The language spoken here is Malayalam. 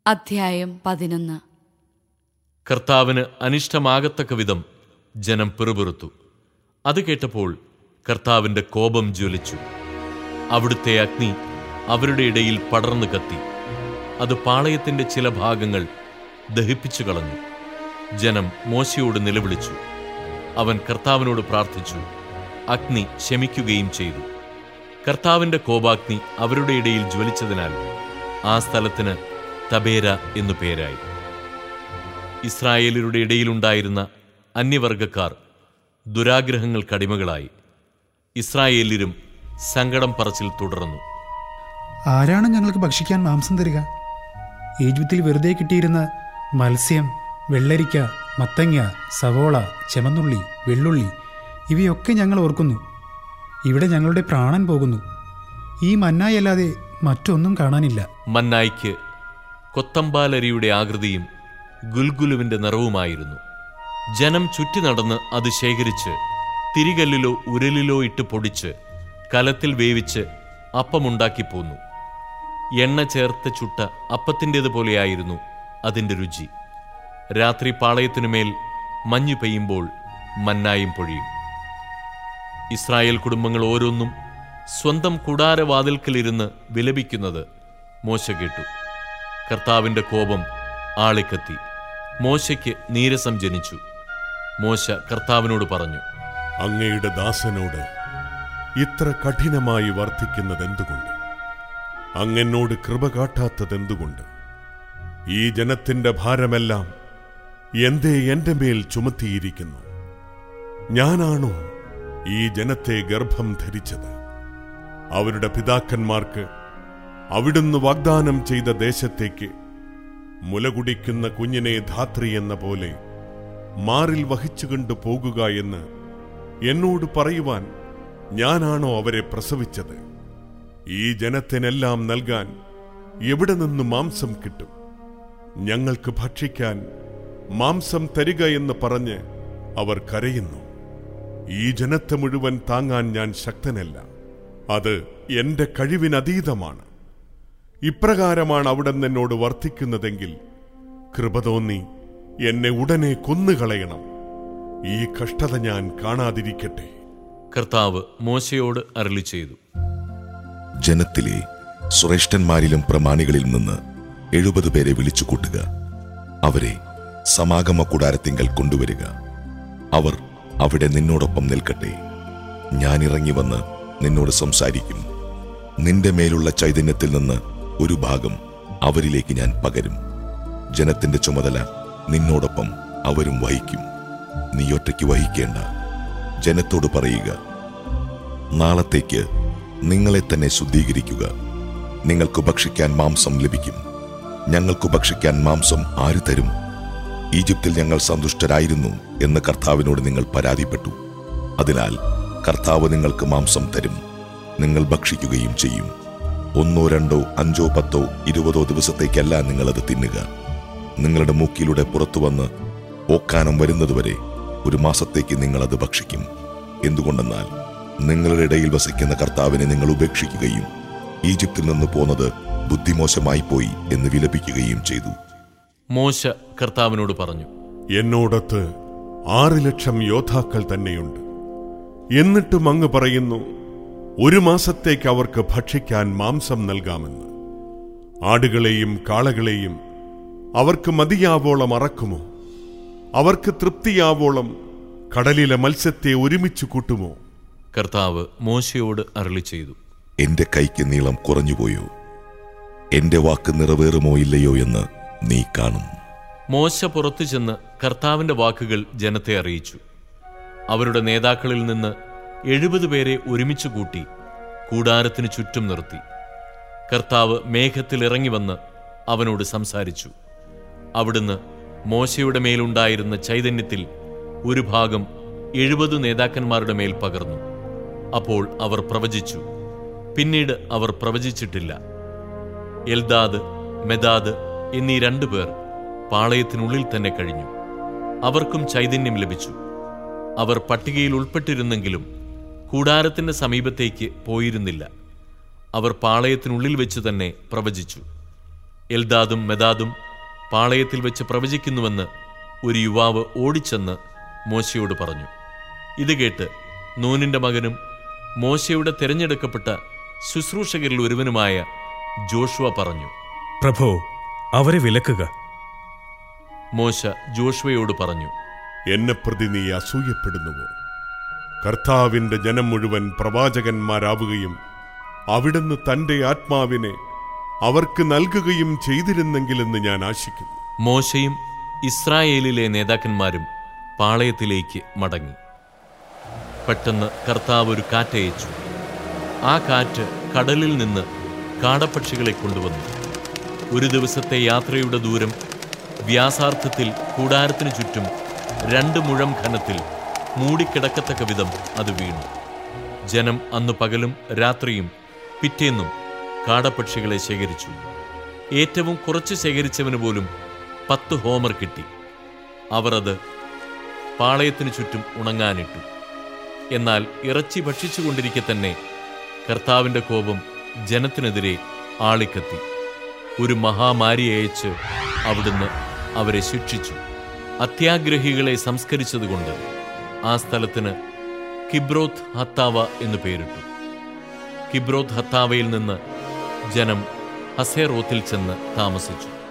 അധ്യായം പതിനൊന്ന് കർത്താവിന് അനിഷ്ടമാകത്തക്ക വിധം ജനം പിറുപിറുത്തു അത് കേട്ടപ്പോൾ കർത്താവിന്റെ കോപം ജ്വലിച്ചു അവിടുത്തെ അഗ്നി അവരുടെ ഇടയിൽ പടർന്നു കത്തി അത് പാളയത്തിന്റെ ചില ഭാഗങ്ങൾ ദഹിപ്പിച്ചു കളഞ്ഞു ജനം മോശയോട് നിലവിളിച്ചു അവൻ കർത്താവിനോട് പ്രാർത്ഥിച്ചു അഗ്നി ശമിക്കുകയും ചെയ്തു കർത്താവിന്റെ കോപാഗ്നി അവരുടെ ഇടയിൽ ജ്വലിച്ചതിനാൽ ആ സ്ഥലത്തിന് തബേര എന്നു പേരായി ഇസ്രായേലരുടെ ഇടയിലുണ്ടായിരുന്ന അന്യവർഗക്കാർ ദുരാഗ്രഹങ്ങൾക്കടിമകളായി ഇസ്രായേല്യരും സങ്കടം പറച്ചിൽ തുടർന്നു ആരാണ് ഞങ്ങൾക്ക് ഭക്ഷിക്കാൻ മാംസം തരിക ഈജിപ്തിൽ വെറുതെ കിട്ടിയിരുന്ന മത്സ്യം വെള്ളരിക്ക മത്തങ്ങ സവോള ചെമന്നുള്ളി വെള്ളുള്ളി ഇവയൊക്കെ ഞങ്ങൾ ഓർക്കുന്നു ഇവിടെ ഞങ്ങളുടെ പ്രാണൻ പോകുന്നു ഈ മന്നായല്ലാതെ മറ്റൊന്നും കാണാനില്ല മന്നായിക്ക് കൊത്തമ്പാലരിയുടെ ആകൃതിയും ഗുൽഗുലുവിന്റെ നിറവുമായിരുന്നു ജനം ചുറ്റി നടന്ന് അത് ശേഖരിച്ച് തിരികല്ലിലോ ഉരലിലോ ഇട്ട് പൊടിച്ച് കലത്തിൽ വേവിച്ച് അപ്പമുണ്ടാക്കി പോന്നു എണ്ണ ചേർത്ത് ചുട്ട അപ്പത്തിൻ്റേതുപോലെയായിരുന്നു അതിൻ്റെ രുചി രാത്രി പാളയത്തിനുമേൽ മഞ്ഞു പെയ്യുമ്പോൾ മന്നായും പൊഴിയും ഇസ്രായേൽ കുടുംബങ്ങൾ ഓരോന്നും സ്വന്തം കൂടാരവാതിൽക്കലിരുന്ന് വിലപിക്കുന്നത് മോശ കേട്ടു കർത്താവിന്റെ കോപം ആളിക്കത്തി മോശയ്ക്ക് നീരസം ജനിച്ചു മോശ കർത്താവിനോട് പറഞ്ഞു അങ്ങയുടെ ദാസനോട് ഇത്ര കഠിനമായി വർദ്ധിക്കുന്നതെന്തുകൊണ്ട് അങ്ങെന്നോട് കൃപ കാട്ടാത്തതെന്തുകൊണ്ട് ഈ ജനത്തിന്റെ ഭാരമെല്ലാം എന്തേ എന്റെ മേൽ ചുമത്തിയിരിക്കുന്നു ഞാനാണോ ഈ ജനത്തെ ഗർഭം ധരിച്ചത് അവരുടെ പിതാക്കന്മാർക്ക് അവിടുന്ന് വാഗ്ദാനം ചെയ്ത ദേശത്തേക്ക് മുലകുടിക്കുന്ന കുഞ്ഞിനെ ധാത്രി എന്ന പോലെ മാറിൽ വഹിച്ചുകൊണ്ട് പോകുക എന്ന് എന്നോട് പറയുവാൻ ഞാനാണോ അവരെ പ്രസവിച്ചത് ഈ ജനത്തിനെല്ലാം നൽകാൻ എവിടെ നിന്ന് മാംസം കിട്ടും ഞങ്ങൾക്ക് ഭക്ഷിക്കാൻ മാംസം തരിക എന്ന് പറഞ്ഞ് അവർ കരയുന്നു ഈ ജനത്തെ മുഴുവൻ താങ്ങാൻ ഞാൻ ശക്തനല്ല അത് എന്റെ കഴിവിനതീതമാണ് ഇപ്രകാരമാണ് അവിടെ എന്നോട് വർത്തിക്കുന്നതെങ്കിൽ കൃപ തോന്നി എന്നെ ഉടനെ കൊന്നുകളയണം ഈ കഷ്ടത ഞാൻ കാണാതിരിക്കട്ടെ കർത്താവ് മോശയോട് അരളി ചെയ്തു ജനത്തിലെ ശ്രേഷ്ഠന്മാരിലും പ്രമാണികളിൽ നിന്ന് എഴുപത് പേരെ വിളിച്ചു കൂട്ടുക അവരെ സമാഗമ കൂടാരത്തിങ്കൽ കൊണ്ടുവരിക അവർ അവിടെ നിന്നോടൊപ്പം നിൽക്കട്ടെ ഞാൻ ഇറങ്ങി വന്ന് നിന്നോട് സംസാരിക്കും നിന്റെ മേലുള്ള ചൈതന്യത്തിൽ നിന്ന് ഒരു ഭാഗം അവരിലേക്ക് ഞാൻ പകരും ജനത്തിന്റെ ചുമതല നിന്നോടൊപ്പം അവരും വഹിക്കും നീ ഒറ്റയ്ക്ക് വഹിക്കേണ്ട ജനത്തോട് പറയുക നാളത്തേക്ക് നിങ്ങളെ തന്നെ ശുദ്ധീകരിക്കുക നിങ്ങൾക്ക് ഭക്ഷിക്കാൻ മാംസം ലഭിക്കും ഞങ്ങൾക്ക് ഭക്ഷിക്കാൻ മാംസം ആര് തരും ഈജിപ്തിൽ ഞങ്ങൾ സന്തുഷ്ടരായിരുന്നു എന്ന് കർത്താവിനോട് നിങ്ങൾ പരാതിപ്പെട്ടു അതിനാൽ കർത്താവ് നിങ്ങൾക്ക് മാംസം തരും നിങ്ങൾ ഭക്ഷിക്കുകയും ചെയ്യും ഒന്നോ രണ്ടോ അഞ്ചോ പത്തോ ഇരുപതോ ദിവസത്തേക്കല്ല നിങ്ങളത് തിന്നുക നിങ്ങളുടെ മൂക്കിലൂടെ പുറത്തു വന്ന് ഓക്കാനം വരുന്നതുവരെ ഒരു മാസത്തേക്ക് നിങ്ങളത് ഭക്ഷിക്കും എന്തുകൊണ്ടെന്നാൽ നിങ്ങളുടെ ഇടയിൽ വസിക്കുന്ന കർത്താവിനെ നിങ്ങൾ ഉപേക്ഷിക്കുകയും ഈജിപ്തിൽ നിന്ന് പോന്നത് ബുദ്ധിമോശമായി പോയി എന്ന് വിലപിക്കുകയും ചെയ്തു മോശ കർത്താവിനോട് പറഞ്ഞു എന്നോടൊത്ത് ആറ് ലക്ഷം യോദ്ധാക്കൾ തന്നെയുണ്ട് എന്നിട്ടും അങ്ങ് പറയുന്നു ഒരു മാസത്തേക്ക് അവർക്ക് ഭക്ഷിക്കാൻ മാംസം നൽകാമെന്ന് ആടുകളെയും കാളകളെയും അവർക്ക് മതിയാവോളം അറക്കുമോ അവർക്ക് തൃപ്തിയാവോളം കടലിലെ മത്സ്യത്തെ ഒരുമിച്ച് കൂട്ടുമോ കർത്താവ് മോശയോട് അരളി ചെയ്തു എന്റെ കൈക്ക് നീളം കുറഞ്ഞുപോയോ എന്റെ വാക്ക് നിറവേറുമോ ഇല്ലയോ എന്ന് നീ കാണും മോശ പുറത്തു ചെന്ന് കർത്താവിന്റെ വാക്കുകൾ ജനത്തെ അറിയിച്ചു അവരുടെ നേതാക്കളിൽ നിന്ന് എഴുപത് പേരെ ഒരുമിച്ച് കൂട്ടി കൂടാരത്തിന് ചുറ്റും നിർത്തി കർത്താവ് മേഘത്തിൽ ഇറങ്ങി വന്ന് അവനോട് സംസാരിച്ചു അവിടുന്ന് മോശയുടെ മേലുണ്ടായിരുന്ന ചൈതന്യത്തിൽ ഒരു ഭാഗം എഴുപത് നേതാക്കന്മാരുടെ മേൽ പകർന്നു അപ്പോൾ അവർ പ്രവചിച്ചു പിന്നീട് അവർ പ്രവചിച്ചിട്ടില്ല എൽദാദ് മെദാദ് എന്നീ രണ്ടു പേർ പാളയത്തിനുള്ളിൽ തന്നെ കഴിഞ്ഞു അവർക്കും ചൈതന്യം ലഭിച്ചു അവർ പട്ടികയിൽ ഉൾപ്പെട്ടിരുന്നെങ്കിലും കൂടാരത്തിന്റെ സമീപത്തേക്ക് പോയിരുന്നില്ല അവർ പാളയത്തിനുള്ളിൽ വെച്ച് തന്നെ പ്രവചിച്ചു എൽദാദും മെദാദും പാളയത്തിൽ വെച്ച് പ്രവചിക്കുന്നുവെന്ന് ഒരു യുവാവ് ഓടിച്ചെന്ന് മോശയോട് പറഞ്ഞു ഇത് കേട്ട് നൂനിന്റെ മകനും മോശയുടെ തിരഞ്ഞെടുക്കപ്പെട്ട ശുശ്രൂഷകരിൽ ഒരുവനുമായ ജോഷുവ പറഞ്ഞു പ്രഭോ അവരെ വിലക്കുക മോശ ജോഷുവയോട് പറഞ്ഞു എന്നെ പ്രതി നീ അസൂയപ്പെടുന്നുവോ കർത്താവിന്റെ ജനം മുഴുവൻ പ്രവാചകന്മാരാവുകയും അവിടുന്ന് തന്റെ ആത്മാവിനെ അവർക്ക് നൽകുകയും ചെയ്തിരുന്നെങ്കിലെന്ന് ഞാൻ ആശിക്കുന്നു മോശയും ഇസ്രായേലിലെ നേതാക്കന്മാരും പാളയത്തിലേക്ക് മടങ്ങി പെട്ടെന്ന് കർത്താവ് ഒരു കാറ്റയച്ചു ആ കാറ്റ് കടലിൽ നിന്ന് കാടപ്പക്ഷികളെ കൊണ്ടുവന്നു ഒരു ദിവസത്തെ യാത്രയുടെ ദൂരം വ്യാസാർത്ഥത്തിൽ കൂടാരത്തിനു ചുറ്റും രണ്ട് മുഴം ഘനത്തിൽ മൂടിക്കിടക്കത്തക്ക വിധം അത് വീണു ജനം അന്ന് പകലും രാത്രിയും പിറ്റേന്നും കാടപ്പക്ഷികളെ ശേഖരിച്ചു ഏറ്റവും കുറച്ച് ശേഖരിച്ചവന് പോലും പത്ത് ഹോമർ കിട്ടി അവർ അത് പാളയത്തിനു ചുറ്റും ഉണങ്ങാനിട്ടു എന്നാൽ ഇറച്ചി ഭക്ഷിച്ചുകൊണ്ടിരിക്കെ തന്നെ കർത്താവിന്റെ കോപം ജനത്തിനെതിരെ ആളിക്കത്തി ഒരു മഹാമാരി അയച്ച് അവിടുന്ന് അവരെ ശിക്ഷിച്ചു അത്യാഗ്രഹികളെ സംസ്കരിച്ചതുകൊണ്ട് ആ സ്ഥലത്തിന് കിബ്രോത്ത് ഹത്താവ എന്നു പേരിട്ടു കിബ്രോത്ത് ഹത്താവയിൽ നിന്ന് ജനം ഹസേറോത്തിൽ ചെന്ന് താമസിച്ചു